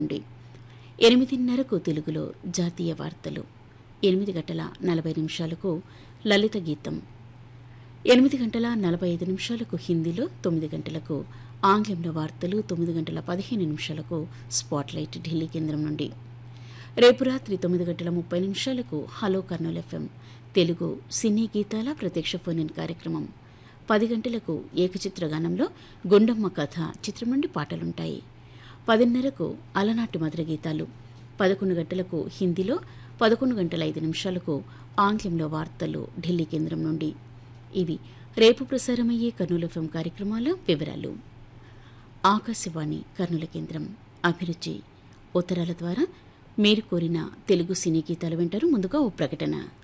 నుండి ఎనిమిదిన్నరకు తెలుగులో జాతీయ వార్తలు ఎనిమిది గంటల నలభై నిమిషాలకు లలిత గీతం ఎనిమిది గంటల నలభై ఐదు నిమిషాలకు హిందీలో తొమ్మిది గంటలకు ఆంగ్లంలో వార్తలు తొమ్మిది గంటల పదిహేను నిమిషాలకు స్పాట్లైట్ ఢిల్లీ కేంద్రం నుండి రేపు రాత్రి తొమ్మిది గంటల ముప్పై నిమిషాలకు హలో కర్నూల్ ఎఫ్ఎం తెలుగు సినీ గీతాల ప్రత్యక్ష ఫోన్ ఇన్ కార్యక్రమం పది గంటలకు ఏకచిత్ర గానంలో గుండమ్మ కథ చిత్రం నుండి పాటలుంటాయి పదిన్నరకు అలనాటి మధుర గీతాలు పదకొండు గంటలకు హిందీలో పదకొండు గంటల ఐదు నిమిషాలకు ఆంగ్లంలో వార్తలు ఢిల్లీ కేంద్రం నుండి ఇవి రేపు ప్రసారమయ్యే కర్నూలు ఎఫ్ఎం కార్యక్రమాల వివరాలు ఆకాశవాణి కర్నూలు కేంద్రం అభిరుచి ఉత్తరాల ద్వారా మీరు కోరిన తెలుగు సినీ గీతాలు వింటారు ముందుగా ఓ ప్రకటన